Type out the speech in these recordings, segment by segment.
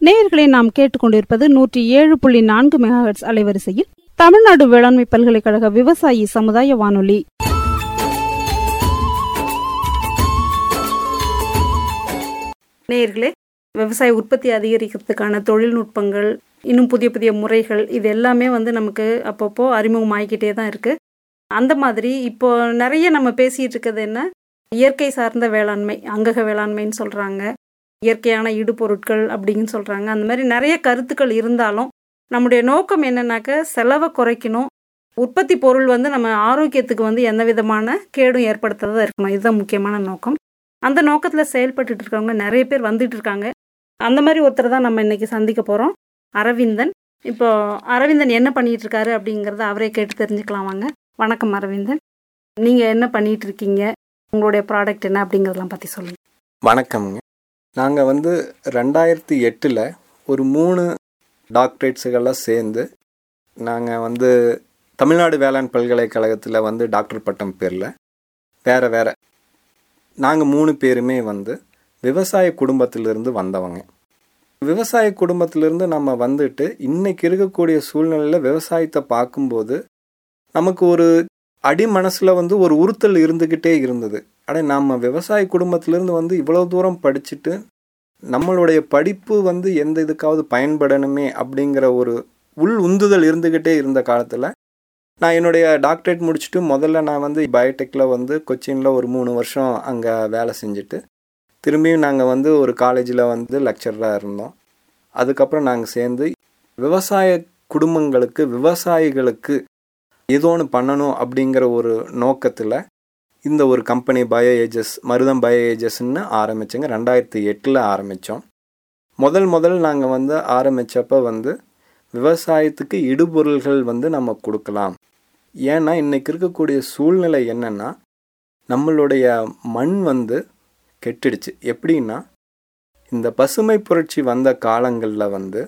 நேயர்களை நாம் கேட்டுக்கொண்டிருப்பது நூற்றி ஏழு புள்ளி நான்கு மெகாஹெட்ஸ் அலைவரிசையில் தமிழ்நாடு வேளாண்மை பல்கலைக்கழக விவசாயி சமுதாய வானொலி நேயர்களே விவசாய உற்பத்தி அதிகரிக்கிறதுக்கான தொழில்நுட்பங்கள் இன்னும் புதிய புதிய முறைகள் இது எல்லாமே வந்து நமக்கு அப்பப்போ அறிமுகமாகிக்கிட்டே தான் இருக்கு அந்த மாதிரி இப்போ நிறைய நம்ம பேசிட்டு இருக்கிறது என்ன இயற்கை சார்ந்த வேளாண்மை அங்கக வேளாண்மைன்னு சொல்றாங்க இயற்கையான இடுபொருட்கள் அப்படின்னு சொல்றாங்க அந்த மாதிரி நிறைய கருத்துக்கள் இருந்தாலும் நம்முடைய நோக்கம் என்னன்னாக்க செலவை குறைக்கணும் உற்பத்தி பொருள் வந்து நம்ம ஆரோக்கியத்துக்கு வந்து எந்த விதமான கேடும் ஏற்படுத்தாத இருக்கணும் இதுதான் முக்கியமான நோக்கம் அந்த நோக்கத்தில் செயல்பட்டுட்டு இருக்கவங்க நிறைய பேர் வந்துட்டு இருக்காங்க அந்த மாதிரி ஒருத்தர் தான் நம்ம இன்னைக்கு சந்திக்க போகிறோம் அரவிந்தன் இப்போ அரவிந்தன் என்ன பண்ணிட்டு இருக்காரு அப்படிங்கிறத அவரே கேட்டு தெரிஞ்சுக்கலாம் வாங்க வணக்கம் அரவிந்தன் நீங்கள் என்ன பண்ணிட்டு இருக்கீங்க உங்களுடைய ப்ராடக்ட் என்ன அப்படிங்கிறதெல்லாம் பற்றி சொல்லுங்கள் வணக்கம்ங்க நாங்கள் வந்து ரெண்டாயிரத்தி எட்டில் ஒரு மூணு டாக்டரேட்ஸுகள்லாம் சேர்ந்து நாங்கள் வந்து தமிழ்நாடு வேளாண் பல்கலைக்கழகத்தில் வந்து டாக்டர் பட்டம் பேரில் வேறு வேறு நாங்கள் மூணு பேருமே வந்து விவசாய குடும்பத்திலிருந்து வந்தவங்க விவசாய குடும்பத்திலிருந்து நம்ம வந்துட்டு இன்னைக்கு இருக்கக்கூடிய சூழ்நிலையில் விவசாயத்தை பார்க்கும்போது நமக்கு ஒரு அடி மனசில் வந்து ஒரு உறுத்தல் இருந்துக்கிட்டே இருந்தது அட நம்ம விவசாய குடும்பத்திலேருந்து வந்து இவ்வளோ தூரம் படிச்சுட்டு நம்மளுடைய படிப்பு வந்து எந்த இதுக்காவது பயன்படணுமே அப்படிங்கிற ஒரு உள் உந்துதல் இருந்துக்கிட்டே இருந்த காலத்தில் நான் என்னுடைய டாக்டரேட் முடிச்சுட்டு முதல்ல நான் வந்து பயோடெக்கில் வந்து கொச்சினில் ஒரு மூணு வருஷம் அங்கே வேலை செஞ்சுட்டு திரும்பியும் நாங்கள் வந்து ஒரு காலேஜில் வந்து லெக்சராக இருந்தோம் அதுக்கப்புறம் நாங்கள் சேர்ந்து விவசாய குடும்பங்களுக்கு விவசாயிகளுக்கு ஏதோ ஒன்று பண்ணணும் அப்படிங்கிற ஒரு நோக்கத்தில் இந்த ஒரு company bio ages Marutham bio ஏஜஸ்ன்னு ஆரம்பித்தோங்க ரெண்டாயிரத்தி எட்டில் ஆரம்பித்தோம் முதல் முதல் நாங்கள் வந்து ஆரம்பித்தப்ப வந்து விவசாயத்துக்கு இடுபொருள்கள் வந்து நம்ம கொடுக்கலாம் ஏன்னா இன்றைக்கி இருக்கக்கூடிய சூழ்நிலை என்னென்னா நம்மளுடைய மண் வந்து கெட்டுடுச்சு எப்படின்னா இந்த பசுமை புரட்சி வந்த காலங்களில் வந்து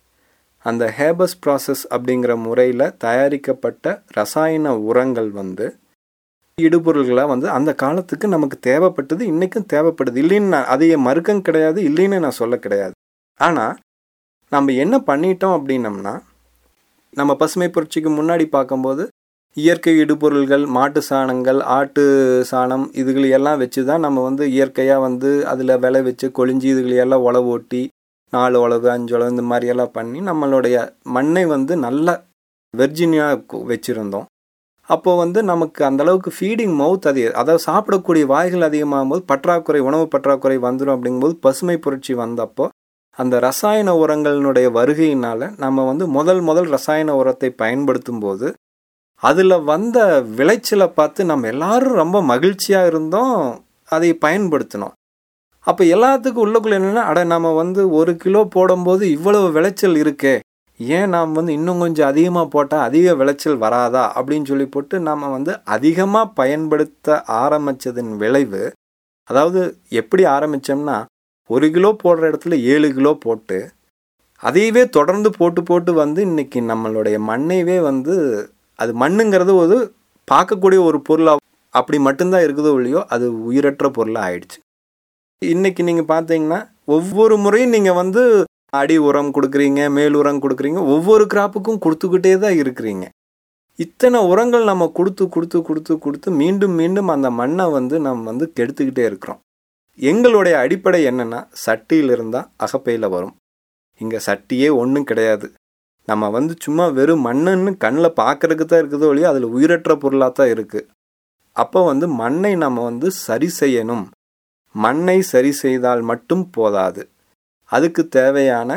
அந்த ஹேபஸ் ப்ராசஸ் அப்படிங்கிற முறையில் தயாரிக்கப்பட்ட ரசாயன உரங்கள் வந்து இடுபொருள்களாக வந்து அந்த காலத்துக்கு நமக்கு தேவைப்பட்டது இன்றைக்கும் தேவைப்படுது இல்லைன்னு நான் அதையே மறுக்கம் கிடையாது இல்லைன்னு நான் சொல்ல கிடையாது ஆனால் நம்ம என்ன பண்ணிட்டோம் அப்படின்னம்னா நம்ம பசுமை புரட்சிக்கு முன்னாடி பார்க்கும்போது இயற்கை இடுபொருள்கள் மாட்டு சாணங்கள் ஆட்டு சாணம் இதுகளை எல்லாம் வச்சு தான் நம்ம வந்து இயற்கையாக வந்து அதில் விளை வச்சு கொழிஞ்சி இதுகளையெல்லாம் உழவு ஓட்டி நாலு உழவு அஞ்சு உழவு இந்த மாதிரியெல்லாம் பண்ணி நம்மளுடைய மண்ணை வந்து நல்ல வெர்ஜினியாக வச்சுருந்தோம் அப்போ வந்து நமக்கு அந்த அளவுக்கு ஃபீடிங் மவுத் அதிக அதாவது சாப்பிடக்கூடிய வாய்கள் அதிகமாகும் போது பற்றாக்குறை உணவு பற்றாக்குறை வந்துடும் அப்படிங்கும்போது பசுமை புரட்சி வந்தப்போ அந்த ரசாயன உரங்களினுடைய வருகையினால் நம்ம வந்து முதல் முதல் ரசாயன உரத்தை பயன்படுத்தும் போது அதில் வந்த விளைச்சலை பார்த்து நம்ம எல்லாரும் ரொம்ப மகிழ்ச்சியாக இருந்தோம் அதை பயன்படுத்தினோம் அப்போ எல்லாத்துக்கும் உள்ளக்குள்ள என்னென்னா அட நம்ம வந்து ஒரு கிலோ போடும்போது இவ்வளவு விளைச்சல் இருக்கே ஏன் நாம் வந்து இன்னும் கொஞ்சம் அதிகமாக போட்டால் அதிக விளைச்சல் வராதா அப்படின்னு சொல்லி போட்டு நாம் வந்து அதிகமாக பயன்படுத்த ஆரம்பித்ததன் விளைவு அதாவது எப்படி ஆரம்பித்தோம்னா ஒரு கிலோ போடுற இடத்துல ஏழு கிலோ போட்டு அதையவே தொடர்ந்து போட்டு போட்டு வந்து இன்னைக்கு நம்மளுடைய மண்ணைவே வந்து அது மண்ணுங்கிறது ஒரு பார்க்கக்கூடிய ஒரு பொருளாக அப்படி மட்டும்தான் இருக்குதோ இல்லையோ அது உயிரற்ற பொருளாக ஆயிடுச்சு இன்னைக்கு நீங்கள் பார்த்தீங்கன்னா ஒவ்வொரு முறையும் நீங்கள் வந்து அடி உரம் கொடுக்குறீங்க மேல் உரம் கொடுக்குறீங்க ஒவ்வொரு கிராப்புக்கும் கொடுத்துக்கிட்டே தான் இருக்கிறீங்க இத்தனை உரங்கள் நம்ம கொடுத்து கொடுத்து கொடுத்து கொடுத்து மீண்டும் மீண்டும் அந்த மண்ணை வந்து நம்ம வந்து கெடுத்துக்கிட்டே இருக்கிறோம் எங்களுடைய அடிப்படை என்னென்னா சட்டியில் இருந்தால் அகப்பையில் வரும் இங்கே சட்டியே ஒன்றும் கிடையாது நம்ம வந்து சும்மா வெறும் மண்ணுன்னு கண்ணில் பார்க்கறதுக்கு தான் இருக்குதோ இல்லையோ அதில் உயிரற்ற பொருளாக தான் இருக்குது அப்போ வந்து மண்ணை நம்ம வந்து சரி செய்யணும் மண்ணை சரி செய்தால் மட்டும் போதாது அதுக்கு தேவையான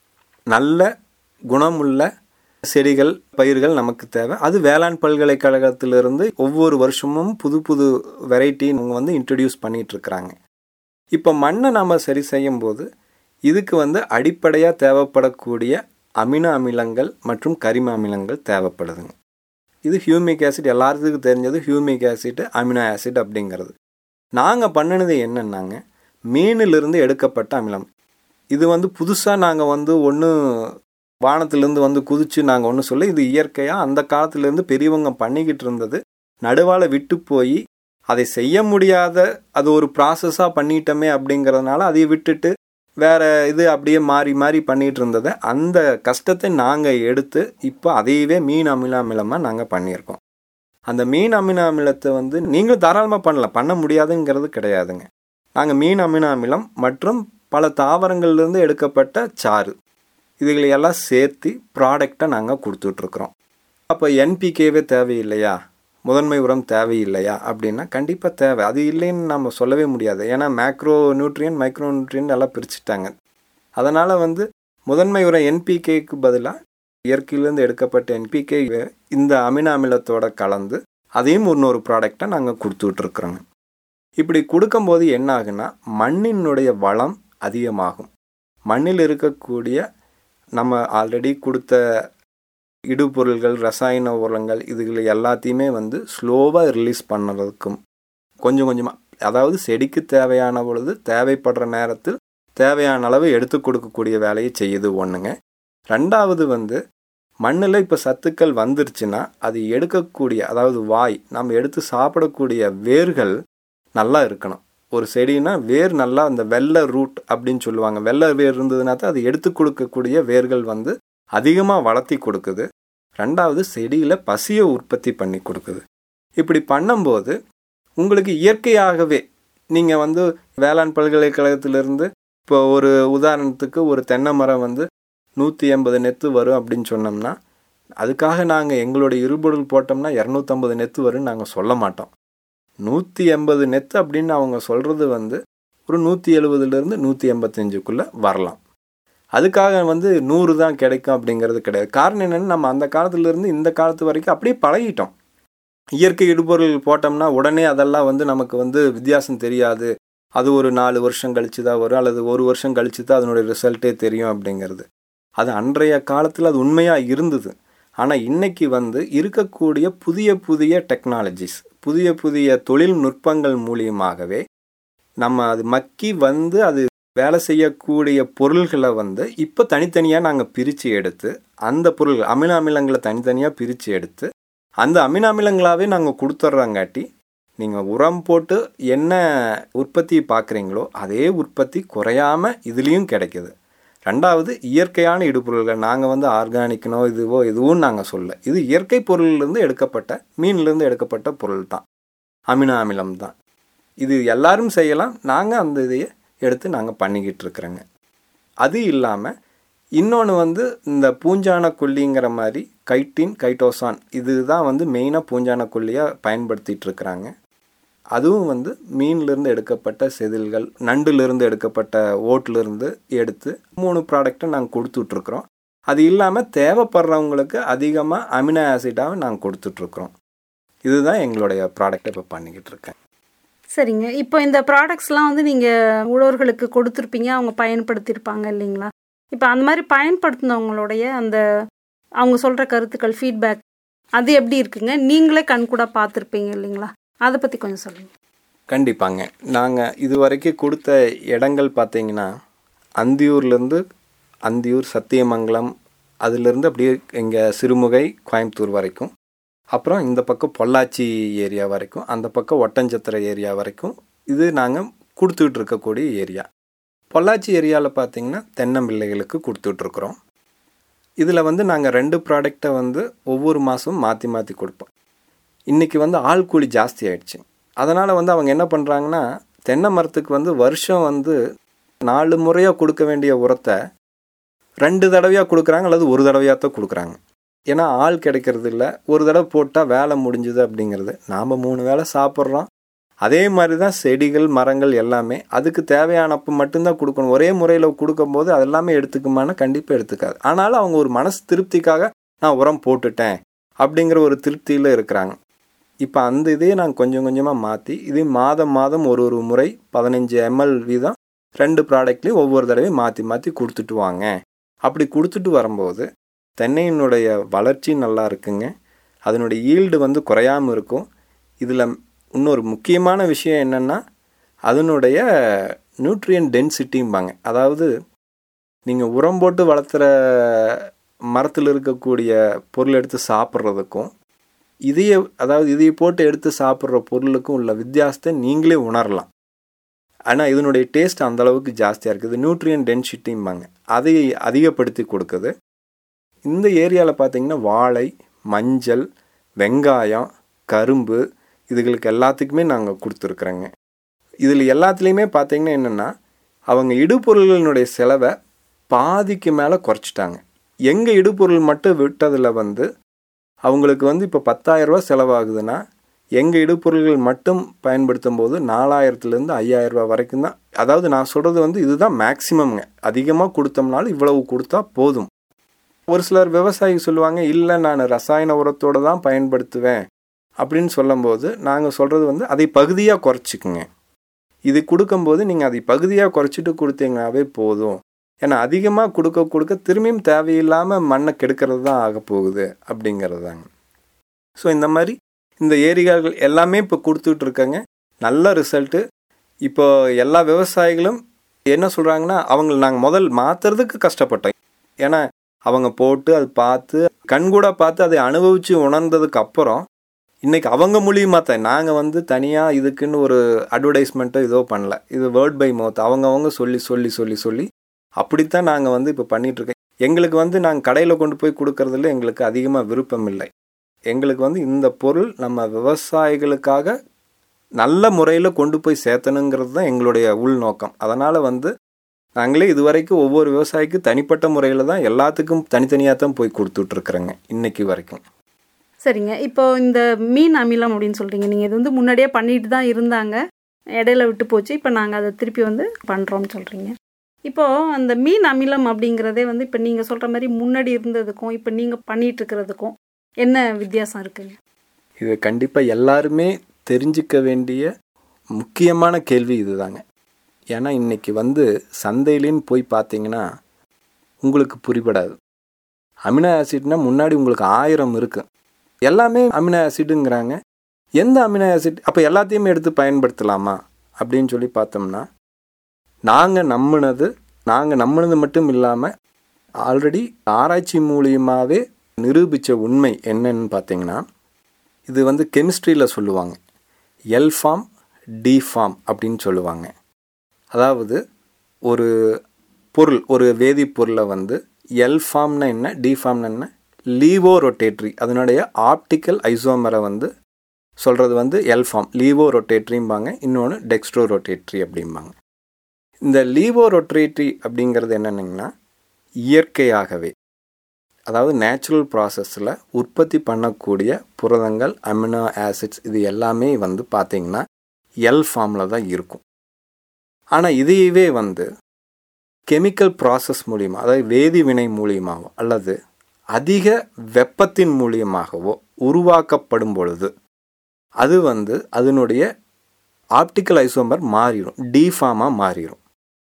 நல்ல குணமுள்ள செடிகள் பயிர்கள் நமக்கு தேவை அது வேளாண் பல்கலைக்கழகத்திலிருந்து ஒவ்வொரு வருஷமும் புது புது வெரைட்டி அவங்க வந்து இன்ட்ரடியூஸ் பண்ணிட்டு இருக்கிறாங்க இப்போ மண்ணை நாம் சரி செய்யும் போது இதுக்கு வந்து அடிப்படையாக தேவைப்படக்கூடிய அமினோ அமிலங்கள் மற்றும் கரிம அமிலங்கள் தேவைப்படுதுங்க இது ஹியூமிக் ஆசிட் எல்லாத்துக்கும் தெரிஞ்சது ஹியூமிக் ஆசிட் அமினோ ஆசிட் அப்படிங்கிறது நாங்கள் பண்ணினது என்னன்னாங்க மீனிலிருந்து எடுக்கப்பட்ட அமிலம் இது வந்து புதுசாக நாங்கள் வந்து ஒன்று வானத்திலேருந்து வந்து குதிச்சு நாங்கள் ஒன்று சொல்ல இது இயற்கையாக அந்த காலத்துலேருந்து பெரியவங்க பண்ணிக்கிட்டு இருந்தது நடுவால் விட்டு போய் அதை செய்ய முடியாத அது ஒரு ப்ராசஸாக பண்ணிட்டோமே அப்படிங்கிறதுனால அதை விட்டுட்டு வேறு இது அப்படியே மாறி மாறி பண்ணிகிட்டு இருந்ததை அந்த கஷ்டத்தை நாங்கள் எடுத்து இப்போ அதையவே மீன் அமில அமிலமாக நாங்கள் பண்ணியிருக்கோம் அந்த மீன் அமில அமிலத்தை வந்து நீங்களும் தாராளமாக பண்ணலாம் பண்ண முடியாதுங்கிறது கிடையாதுங்க நாங்கள் மீன் அமில அமிலம் மற்றும் பல தாவரங்கள்லேருந்து எடுக்கப்பட்ட சாறு இதுகளை எல்லாம் சேர்த்து ப்ராடக்டை நாங்கள் கொடுத்துட்ருக்குறோம் அப்போ என்பிகேவே தேவையில்லையா முதன்மை உரம் தேவையில்லையா அப்படின்னா கண்டிப்பாக தேவை அது இல்லைன்னு நம்ம சொல்லவே முடியாது ஏன்னா மேக்ரோ நியூட்ரியன் மைக்ரோ நியூட்ரியன் எல்லாம் பிரிச்சுட்டாங்க அதனால் வந்து முதன்மை உரம் என்பிகேக்கு பதிலாக இயற்கையிலேருந்து எடுக்கப்பட்ட என்பிகே இந்த அமின அமிலத்தோட கலந்து அதையும் இன்னொரு ப்ராடக்டை நாங்கள் கொடுத்துட்ருக்குறோங்க இப்படி கொடுக்கும்போது என்ன ஆகுன்னா மண்ணினுடைய வளம் அதிகமாகும் மண்ணில் இருக்கக்கூடிய நம்ம ஆல்ரெடி கொடுத்த இடுபொருள்கள் ரசாயன உரங்கள் இதுகளை எல்லாத்தையுமே வந்து ஸ்லோவாக ரிலீஸ் பண்ணுறதுக்கும் கொஞ்சம் கொஞ்சமாக அதாவது செடிக்கு தேவையான பொழுது தேவைப்படுற நேரத்தில் தேவையான அளவு எடுத்து கொடுக்கக்கூடிய வேலையை செய்யுது ஒன்றுங்க ரெண்டாவது வந்து மண்ணில் இப்போ சத்துக்கள் வந்துருச்சுன்னா அது எடுக்கக்கூடிய அதாவது வாய் நம்ம எடுத்து சாப்பிடக்கூடிய வேர்கள் நல்லா இருக்கணும் ஒரு செடினா வேர் நல்லா அந்த வெள்ளை ரூட் அப்படின்னு சொல்லுவாங்க வெள்ளை வேர் இருந்ததுனா தான் அது எடுத்து கொடுக்கக்கூடிய வேர்கள் வந்து அதிகமாக வளர்த்தி கொடுக்குது ரெண்டாவது செடியில் பசியை உற்பத்தி பண்ணி கொடுக்குது இப்படி பண்ணும்போது உங்களுக்கு இயற்கையாகவே நீங்கள் வந்து வேளாண் பல்கலைக்கழகத்திலிருந்து இப்போ ஒரு உதாரணத்துக்கு ஒரு தென்னை மரம் வந்து நூற்றி எண்பது நெத்து வரும் அப்படின்னு சொன்னோம்னா அதுக்காக நாங்கள் எங்களோட இருபொருள் போட்டோம்னா இரநூத்தம்பது நெத்து வரும்னு நாங்கள் சொல்ல மாட்டோம் நூற்றி எண்பது நெத்து அப்படின்னு அவங்க சொல்கிறது வந்து ஒரு நூற்றி எழுபதுலேருந்து நூற்றி எண்பத்தஞ்சுக்குள்ளே வரலாம் அதுக்காக வந்து நூறு தான் கிடைக்கும் அப்படிங்கிறது கிடையாது காரணம் என்னென்னு நம்ம அந்த காலத்துலேருந்து இந்த காலத்து வரைக்கும் அப்படியே பழகிட்டோம் இயற்கை இடுபொருள் போட்டோம்னா உடனே அதெல்லாம் வந்து நமக்கு வந்து வித்தியாசம் தெரியாது அது ஒரு நாலு வருஷம் கழிச்சு தான் வரும் அல்லது ஒரு வருஷம் கழிச்சு தான் அதனுடைய ரிசல்ட்டே தெரியும் அப்படிங்கிறது அது அன்றைய காலத்தில் அது உண்மையாக இருந்தது ஆனால் இன்னைக்கு வந்து இருக்கக்கூடிய புதிய புதிய டெக்னாலஜிஸ் புதிய புதிய தொழில்நுட்பங்கள் மூலியமாகவே நம்ம அது மக்கி வந்து அது வேலை செய்யக்கூடிய பொருள்களை வந்து இப்போ தனித்தனியாக நாங்கள் பிரித்து எடுத்து அந்த பொருள்கள் அமில அமிலங்களை தனித்தனியாக பிரித்து எடுத்து அந்த அமில அமிலங்களாகவே நாங்கள் கொடுத்துட்றாங்காட்டி நீங்கள் உரம் போட்டு என்ன உற்பத்தி பார்க்குறீங்களோ அதே உற்பத்தி குறையாமல் இதுலேயும் கிடைக்குது ரெண்டாவது இயற்கையான இடுபொருள்கள் நாங்கள் வந்து ஆர்கானிக்கனோ இதுவோ எதுவும் நாங்கள் சொல்ல இது இயற்கை பொருளிலிருந்து எடுக்கப்பட்ட மீன்லேருந்து எடுக்கப்பட்ட பொருள் தான் அமினோ அமிலம் தான் இது எல்லாரும் செய்யலாம் நாங்கள் அந்த இதையை எடுத்து நாங்கள் பண்ணிக்கிட்டு இருக்கிறோங்க அது இல்லாமல் இன்னொன்று வந்து இந்த பூஞ்சான கொல்லிங்கிற மாதிரி கைட்டின் கைட்டோசான் இதுதான் வந்து மெயினாக பூஞ்சான கொல்லியாக பயன்படுத்திகிட்டு இருக்கிறாங்க அதுவும் வந்து மீன்லேருந்து எடுக்கப்பட்ட செதில்கள் நண்டுலேருந்து எடுக்கப்பட்ட ஓட்டிலிருந்து எடுத்து மூணு ப்ராடக்ட்டை நாங்கள் கொடுத்துட்ருக்குறோம் அது இல்லாமல் தேவைப்படுறவங்களுக்கு அதிகமாக அமினோ ஆசிடாக நாங்கள் கொடுத்துட்ருக்குறோம் இதுதான் எங்களுடைய ப்ராடக்டை இப்போ பண்ணிக்கிட்டு இருக்கேன் சரிங்க இப்போ இந்த ப்ராடக்ட்ஸ்லாம் வந்து நீங்கள் உழவர்களுக்கு கொடுத்துருப்பீங்க அவங்க பயன்படுத்தியிருப்பாங்க இல்லைங்களா இப்போ அந்த மாதிரி பயன்படுத்தினவங்களுடைய அந்த அவங்க சொல்கிற கருத்துக்கள் ஃபீட்பேக் அது எப்படி இருக்குங்க நீங்களே கண்கூட பார்த்துருப்பீங்க இல்லைங்களா அதை பற்றி கொஞ்சம் சொல்லுங்கள் கண்டிப்பாங்க நாங்கள் இது வரைக்கும் கொடுத்த இடங்கள் பார்த்தீங்கன்னா அந்தியூர்லேருந்து அந்தியூர் சத்தியமங்கலம் அதுலேருந்து அப்படியே எங்கள் சிறுமுகை கோயம்புத்தூர் வரைக்கும் அப்புறம் இந்த பக்கம் பொள்ளாச்சி ஏரியா வரைக்கும் அந்த பக்கம் ஒட்டஞ்சத்திர ஏரியா வரைக்கும் இது நாங்கள் கொடுத்துட்டு இருக்கக்கூடிய ஏரியா பொள்ளாச்சி ஏரியாவில் பார்த்தீங்கன்னா தென்னம்பிள்ளைகளுக்கு கொடுத்துட்ருக்குறோம் இதில் வந்து நாங்கள் ரெண்டு ப்ராடக்டை வந்து ஒவ்வொரு மாதமும் மாற்றி மாற்றி கொடுப்போம் இன்றைக்கி வந்து ஆள் கூலி ஜாஸ்தி ஆயிடுச்சு அதனால் வந்து அவங்க என்ன பண்ணுறாங்கன்னா தென்னை மரத்துக்கு வந்து வருஷம் வந்து நாலு முறையாக கொடுக்க வேண்டிய உரத்தை ரெண்டு தடவையாக கொடுக்குறாங்க அல்லது ஒரு தடவையாக தான் கொடுக்குறாங்க ஏன்னா ஆள் கிடைக்கிறது இல்லை ஒரு தடவை போட்டால் வேலை முடிஞ்சுது அப்படிங்கிறது நாம் மூணு வேளை சாப்பிட்றோம் அதே மாதிரி தான் செடிகள் மரங்கள் எல்லாமே அதுக்கு தேவையானப்போ மட்டும்தான் கொடுக்கணும் ஒரே முறையில் கொடுக்கும்போது அது எல்லாமே எடுத்துக்குமானா கண்டிப்பாக எடுத்துக்காது ஆனாலும் அவங்க ஒரு மனசு திருப்திக்காக நான் உரம் போட்டுட்டேன் அப்படிங்கிற ஒரு திருப்தியில் இருக்கிறாங்க இப்போ அந்த இதையே நாங்கள் கொஞ்சம் கொஞ்சமாக மாற்றி இதே மாதம் மாதம் ஒரு ஒரு முறை பதினஞ்சு எம்எல் வீதம் ரெண்டு ப்ராடக்ட்லேயும் ஒவ்வொரு தடவையும் மாற்றி மாற்றி கொடுத்துட்டு வாங்க அப்படி கொடுத்துட்டு வரும்போது தென்னையினுடைய வளர்ச்சி நல்லா இருக்குங்க அதனுடைய ஈல்டு வந்து குறையாமல் இருக்கும் இதில் இன்னொரு முக்கியமான விஷயம் என்னென்னா அதனுடைய நியூட்ரியன் டென்சிட்டிம்பாங்க அதாவது நீங்கள் உரம் போட்டு வளர்த்துற மரத்தில் இருக்கக்கூடிய பொருள் எடுத்து சாப்பிட்றதுக்கும் இதைய அதாவது இதையை போட்டு எடுத்து சாப்பிட்ற பொருளுக்கும் உள்ள வித்தியாசத்தை நீங்களே உணரலாம் ஆனால் இதனுடைய டேஸ்ட் அந்த அளவுக்கு ஜாஸ்தியாக இருக்குது நியூட்ரியன் டென்சிட்டிம்பாங்க அதை அதிகப்படுத்தி கொடுக்குது இந்த ஏரியாவில் பார்த்தீங்கன்னா வாழை மஞ்சள் வெங்காயம் கரும்பு இதுகளுக்கு எல்லாத்துக்குமே நாங்கள் கொடுத்துருக்குறோங்க இதில் எல்லாத்துலேயுமே பார்த்தீங்கன்னா என்னென்னா அவங்க இடுபொருள்களினுடைய செலவை பாதிக்கு மேலே குறைச்சிட்டாங்க எங்கள் இடுபொருள் மட்டும் விட்டதில் வந்து அவங்களுக்கு வந்து இப்போ பத்தாயிரரூபா செலவாகுதுன்னா எங்கள் இடுபொருள்கள் மட்டும் பயன்படுத்தும் போது நாலாயிரத்துலேருந்து ஐயாயிரரூபா வரைக்கும் தான் அதாவது நான் சொல்கிறது வந்து இதுதான் மேக்சிமம்ங்க அதிகமாக கொடுத்தோம்னாலும் இவ்வளவு கொடுத்தா போதும் ஒரு சிலர் விவசாயி சொல்லுவாங்க இல்லை நான் ரசாயன உரத்தோடு தான் பயன்படுத்துவேன் அப்படின்னு சொல்லும்போது நாங்கள் சொல்கிறது வந்து அதை பகுதியாக குறைச்சிக்குங்க இது கொடுக்கும்போது நீங்கள் அதை பகுதியாக குறைச்சிட்டு கொடுத்தீங்கன்னாவே போதும் ஏன்னா அதிகமாக கொடுக்க கொடுக்க திரும்பியும் தேவையில்லாமல் மண்ணை கெடுக்கிறது தான் ஆக போகுது அப்படிங்கிறது தாங்க ஸோ இந்த மாதிரி இந்த ஏரியாக்கள் எல்லாமே இப்போ கொடுத்துட்டு இருக்காங்க நல்ல ரிசல்ட்டு இப்போ எல்லா விவசாயிகளும் என்ன சொல்கிறாங்கன்னா அவங்கள நாங்கள் முதல் மாற்றுறதுக்கு கஷ்டப்பட்டோம் ஏன்னா அவங்க போட்டு அது பார்த்து கண்கூட பார்த்து அதை அனுபவித்து உணர்ந்ததுக்கு அப்புறம் இன்றைக்கி அவங்க மூலியமாக தான் நாங்கள் வந்து தனியாக இதுக்குன்னு ஒரு அட்வர்டைஸ்மெண்ட்டோ இதோ பண்ணல இது வேர்ட் பை மவுத் அவங்கவங்க சொல்லி சொல்லி சொல்லி சொல்லி அப்படித்தான் நாங்கள் வந்து இப்போ பண்ணிகிட்ருக்கோம் எங்களுக்கு வந்து நாங்கள் கடையில் கொண்டு போய் கொடுக்கறதுல எங்களுக்கு அதிகமாக விருப்பம் இல்லை எங்களுக்கு வந்து இந்த பொருள் நம்ம விவசாயிகளுக்காக நல்ல முறையில் கொண்டு போய் சேர்த்தணுங்கிறது தான் எங்களுடைய உள்நோக்கம் அதனால் வந்து நாங்களே இதுவரைக்கும் ஒவ்வொரு விவசாயிக்கு தனிப்பட்ட முறையில் தான் எல்லாத்துக்கும் தனித்தனியாக தான் போய் கொடுத்துட்ருக்குறேங்க இன்னைக்கு வரைக்கும் சரிங்க இப்போ இந்த மீன் அமிலம் அப்படின்னு சொல்கிறீங்க நீங்கள் இது வந்து முன்னாடியே பண்ணிட்டு தான் இருந்தாங்க இடையில விட்டு போச்சு இப்போ நாங்கள் அதை திருப்பி வந்து பண்ணுறோம்னு சொல்கிறீங்க இப்போது அந்த மீன் அமிலம் அப்படிங்கிறதே வந்து இப்போ நீங்கள் சொல்கிற மாதிரி முன்னாடி இருந்ததுக்கும் இப்போ நீங்கள் பண்ணிட்டு இருக்கிறதுக்கும் என்ன வித்தியாசம் இருக்குங்க இது கண்டிப்பாக எல்லாருமே தெரிஞ்சுக்க வேண்டிய முக்கியமான கேள்வி இதுதாங்க ஏன்னா இன்னைக்கு வந்து சந்தையிலேன்னு போய் பார்த்தீங்கன்னா உங்களுக்கு புரிபடாது அமினோ ஆசிட்னா முன்னாடி உங்களுக்கு ஆயிரம் இருக்குது எல்லாமே அமினோ ஆசிடுங்கிறாங்க எந்த அமினோ ஆசிட் அப்போ எல்லாத்தையுமே எடுத்து பயன்படுத்தலாமா அப்படின்னு சொல்லி பார்த்தோம்னா நாங்கள் நம்பினது நாங்கள் நம்பினது மட்டும் இல்லாமல் ஆல்ரெடி ஆராய்ச்சி மூலியமாகவே நிரூபித்த உண்மை என்னன்னு பார்த்தீங்கன்னா இது வந்து கெமிஸ்ட்ரியில் சொல்லுவாங்க எல் ஃபார்ம் டி ஃபார்ம் அப்படின்னு சொல்லுவாங்க அதாவது ஒரு பொருள் ஒரு வேதிப்பொருளை வந்து எல் ஃபார்ம்னா என்ன டி ஃபார்ம்னா என்ன லீவோ ரொட்டேட்ரி அதனுடைய ஆப்டிக்கல் ஐசோமரை வந்து சொல்கிறது வந்து எல் ஃபார்ம் லீவோ ரொட்டேட்ரிம்பாங்க இன்னொன்று டெக்ஸ்ட்ரோ ரொட்டேட்ரி அப்படிம்பாங்க இந்த லீவோ ரொட்டேட்ரி அப்படிங்கிறது என்னென்னிங்கன்னா இயற்கையாகவே அதாவது நேச்சுரல் ப்ராசஸில் உற்பத்தி பண்ணக்கூடிய புரதங்கள் அமினோ ஆசிட்ஸ் இது எல்லாமே வந்து பார்த்திங்கன்னா எல் ஃபார்மில் தான் இருக்கும் ஆனால் இதையவே வந்து கெமிக்கல் ப்ராசஸ் மூலியமாக அதாவது வேதிவினை மூலியமாகவோ அல்லது அதிக வெப்பத்தின் மூலியமாகவோ உருவாக்கப்படும் பொழுது அது வந்து அதனுடைய ஆப்டிக்கல் ஐசோமர் மாறிடும் டிஃபார்மாக மாறிடும்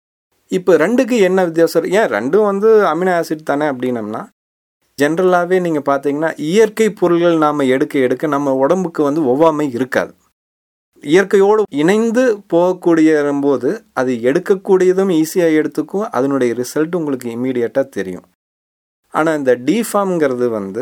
இப்போ ரெண்டுக்கு என்ன வித்தியாசம் ஏன் ரெண்டும் வந்து அமினோ ஆசிட் தானே அப்படின்னம்னா ஜென்ரலாகவே நீங்கள் பார்த்தீங்கன்னா இயற்கை பொருள்கள் நாம் எடுக்க எடுக்க நம்ம உடம்புக்கு வந்து ஒவ்வாமை இருக்காது இயற்கையோடு இணைந்து போகக்கூடிய போது அது எடுக்கக்கூடியதும் ஈஸியாக எடுத்துக்கும் அதனுடைய ரிசல்ட் உங்களுக்கு இம்மீடியட்டாக தெரியும் ஆனால் இந்த டிஃபார்ம்ங்கிறது வந்து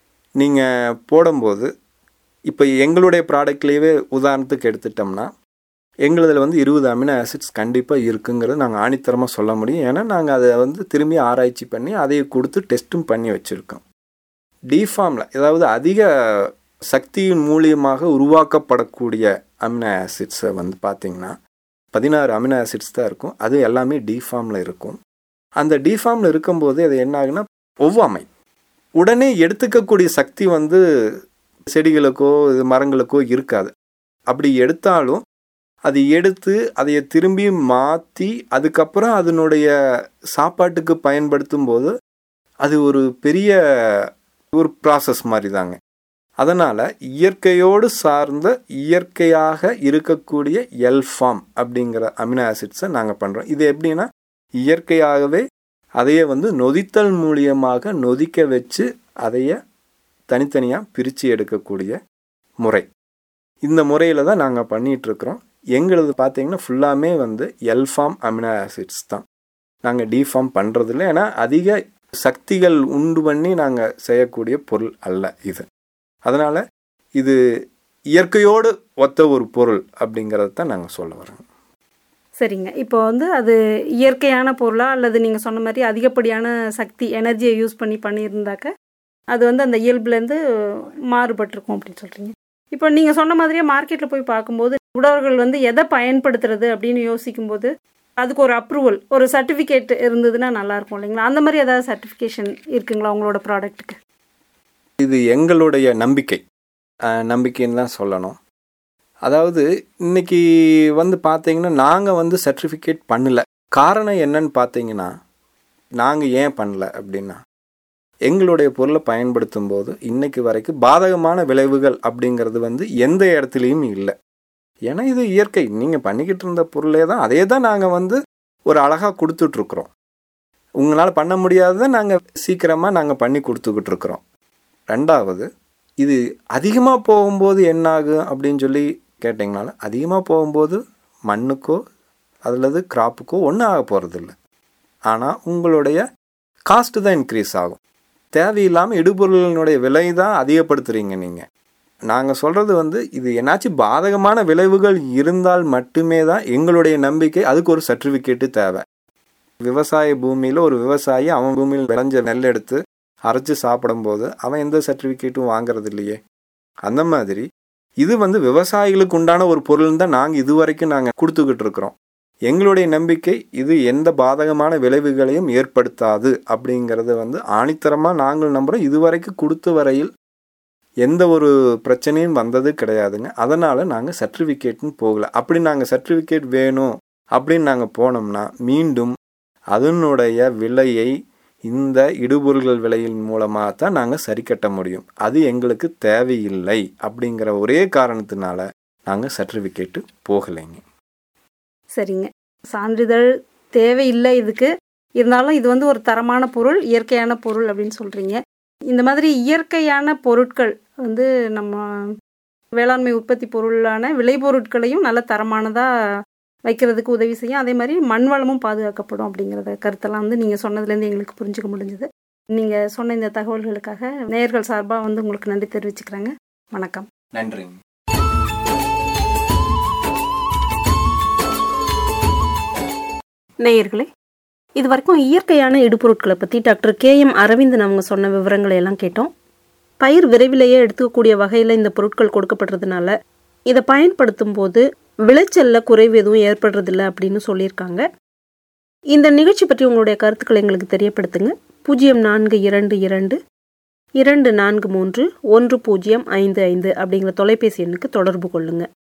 நீங்கள் போடும்போது இப்போ எங்களுடைய ப்ராடக்ட்லேயே உதாரணத்துக்கு எடுத்துட்டோம்னா எங்களுதில் வந்து இருபது அமினோ ஆசிட்ஸ் கண்டிப்பாக இருக்குங்கிறது நாங்கள் ஆணித்தரமாக சொல்ல முடியும் ஏன்னா நாங்கள் அதை வந்து திரும்பி ஆராய்ச்சி பண்ணி அதை கொடுத்து டெஸ்ட்டும் பண்ணி வச்சுருக்கோம் டிஃபார்மில் அதாவது அதிக சக்தியின் மூலியமாக உருவாக்கப்படக்கூடிய அமினோ ஆசிட்ஸை வந்து பார்த்திங்கன்னா பதினாறு அமினோ ஆசிட்ஸ் தான் இருக்கும் அது எல்லாமே டிஃபார்மில் இருக்கும் அந்த டிஃபார்மில் இருக்கும்போது அது என்ன ஆகுன்னா ஒவ்வாமை உடனே எடுத்துக்கக்கூடிய சக்தி வந்து செடிகளுக்கோ இது மரங்களுக்கோ இருக்காது அப்படி எடுத்தாலும் அது எடுத்து அதைய திரும்பி மாற்றி அதுக்கப்புறம் அதனுடைய சாப்பாட்டுக்கு பயன்படுத்தும் போது அது ஒரு பெரிய ஒரு ப்ராசஸ் மாதிரி தாங்க அதனால் இயற்கையோடு சார்ந்த இயற்கையாக இருக்கக்கூடிய எல்ஃபார்ம் அப்படிங்கிற அமினோ ஆசிட்ஸை நாங்கள் பண்ணுறோம் இது எப்படின்னா இயற்கையாகவே அதையே வந்து நொதித்தல் மூலியமாக நொதிக்க வச்சு அதைய தனித்தனியாக பிரித்து எடுக்கக்கூடிய முறை இந்த முறையில் தான் நாங்கள் பண்ணிகிட்ருக்குறோம் எங்களது பார்த்தீங்கன்னா ஃபுல்லாமே வந்து எல்ஃபார்ம் அமினோ ஆசிட்ஸ் தான் நாங்கள் டிஃபார்ம் பண்ணுறதில்ல ஏன்னா அதிக சக்திகள் உண்டு பண்ணி நாங்கள் செய்யக்கூடிய பொருள் அல்ல இது அதனால் இது இயற்கையோடு ஒத்த ஒரு பொருள் அப்படிங்கிறது தான் நாங்கள் சொல்ல வரோம் சரிங்க இப்போ வந்து அது இயற்கையான பொருளா அல்லது நீங்கள் சொன்ன மாதிரி அதிகப்படியான சக்தி எனர்ஜியை யூஸ் பண்ணி பண்ணியிருந்தாக்க அது வந்து அந்த இயல்புலேருந்து மாறுபட்டிருக்கும் அப்படின்னு சொல்கிறீங்க இப்போ நீங்கள் சொன்ன மாதிரியே மார்க்கெட்டில் போய் பார்க்கும்போது உழவர்கள் வந்து எதை பயன்படுத்துறது அப்படின்னு யோசிக்கும்போது அதுக்கு ஒரு அப்ரூவல் ஒரு சர்டிஃபிகேட் இருந்ததுன்னா நல்லாயிருக்கும் இல்லைங்களா அந்த மாதிரி ஏதாவது சர்டிஃபிகேஷன் இருக்குங்களா உங்களோட ப்ராடக்ட்டுக்கு இது எங்களுடைய நம்பிக்கை அஹ், நம்பிக்கைன்னு தான் சொல்லணும் அதாவது இன்னைக்கு வந்து பார்த்தீங்கன்னா நாங்கள் வந்து சர்டிஃபிகேட் பண்ணல காரணம் என்னன்னு பார்த்தீங்கன்னா நாங்கள் ஏன் பண்ணல அப்படின்னா எங்களுடைய பொருளை பயன்படுத்தும் போது இன்னைக்கு வரைக்கும் பாதகமான விளைவுகள் அப்படிங்கிறது வந்து எந்த இடத்துலையும் இல்லை ஏன்னா இது இயற்கை நீங்கள் பண்ணிக்கிட்டு இருந்த பொருளே தான் அதே தான் நாங்கள் வந்து ஒரு அழகாக கொடுத்துட்ருக்குறோம் உங்களால் பண்ண முடியாததை நாங்கள் சீக்கிரமாக நாங்கள் பண்ணி கொடுத்துக்கிட்டு இருக்கிறோம் ரெண்டாவது இது அதிகமாக போகும்போது என்ன ஆகும் அப்படின்னு சொல்லி கேட்டிங்கனாலும் அதிகமாக போகும்போது மண்ணுக்கோ அல்லது கிராப்புக்கோ ஒன்றும் ஆக போகிறதில்ல ஆனால் உங்களுடைய காஸ்ட்டு தான் இன்க்ரீஸ் ஆகும் தேவையில்லாமல் இடுபொருளினுடைய விலை தான் அதிகப்படுத்துகிறீங்க நீங்கள் நாங்கள் சொல்கிறது வந்து இது என்னாச்சும் பாதகமான விளைவுகள் இருந்தால் மட்டுமே தான் எங்களுடைய நம்பிக்கை அதுக்கு ஒரு சர்டிஃபிகேட்டு தேவை விவசாய பூமியில் ஒரு விவசாயி அவன் பூமியில் விளைஞ்ச நெல் எடுத்து அரைச்சி சாப்பிடும்போது அவன் எந்த சர்டிஃபிகேட்டும் வாங்குறது இல்லையே அந்த மாதிரி இது வந்து விவசாயிகளுக்கு உண்டான ஒரு பொருள் தான் நாங்கள் இது வரைக்கும் நாங்கள் கொடுத்துக்கிட்டு இருக்கிறோம் எங்களுடைய நம்பிக்கை இது எந்த பாதகமான விளைவுகளையும் ஏற்படுத்தாது அப்படிங்கிறத வந்து ஆணித்தரமாக நாங்கள் நம்புகிறோம் இதுவரைக்கும் கொடுத்த வரையில் எந்த ஒரு பிரச்சனையும் வந்தது கிடையாதுங்க அதனால் நாங்கள் சர்டிஃபிகேட்னு போகல அப்படி நாங்கள் சர்டிஃபிகேட் வேணும் அப்படின்னு நாங்கள் போனோம்னா மீண்டும் அதனுடைய விலையை இந்த இடுபொருள்கள் விலையின் மூலமாக தான் நாங்கள் சரி கட்ட முடியும் அது எங்களுக்கு தேவையில்லை அப்படிங்கிற ஒரே காரணத்தினால நாங்கள் சர்டிஃபிகேட்டு போகலைங்க சரிங்க சான்றிதழ் தேவையில்லை இதுக்கு இருந்தாலும் இது வந்து ஒரு தரமான பொருள் இயற்கையான பொருள் அப்படின்னு சொல்கிறீங்க இந்த மாதிரி இயற்கையான பொருட்கள் வந்து நம்ம வேளாண்மை உற்பத்தி பொருளான விளைபொருட்களையும் நல்ல தரமானதாக வைக்கிறதுக்கு உதவி செய்யும் அதே மாதிரி மண் வளமும் பாதுகாக்கப்படும் அப்படிங்கிறத கருத்தெல்லாம் வந்து நீங்கள் சொன்னதுலேருந்து எங்களுக்கு புரிஞ்சுக்க முடிஞ்சது நீங்கள் சொன்ன இந்த தகவல்களுக்காக நேயர்கள் சார்பாக வந்து உங்களுக்கு நன்றி தெரிவிச்சுக்கிறேங்க வணக்கம் நன்றிங்க நேயர்களே இது வரைக்கும் இயற்கையான இடுபொருட்களை பற்றி டாக்டர் கே எம் அரவிந்தன் அவங்க சொன்ன விவரங்களை எல்லாம் கேட்டோம் பயிர் விரைவிலேயே எடுத்துக்கக்கூடிய வகையில் இந்த பொருட்கள் கொடுக்கப்படுறதுனால இதை பயன்படுத்தும் போது விளைச்சல்ல குறைவு எதுவும் ஏற்படுறதில்ல அப்படின்னு சொல்லியிருக்காங்க இந்த நிகழ்ச்சி பற்றி உங்களுடைய கருத்துக்களை எங்களுக்கு தெரியப்படுத்துங்க பூஜ்ஜியம் நான்கு இரண்டு இரண்டு இரண்டு நான்கு மூன்று ஒன்று பூஜ்ஜியம் ஐந்து ஐந்து அப்படிங்கிற தொலைபேசி எண்ணுக்கு தொடர்பு கொள்ளுங்க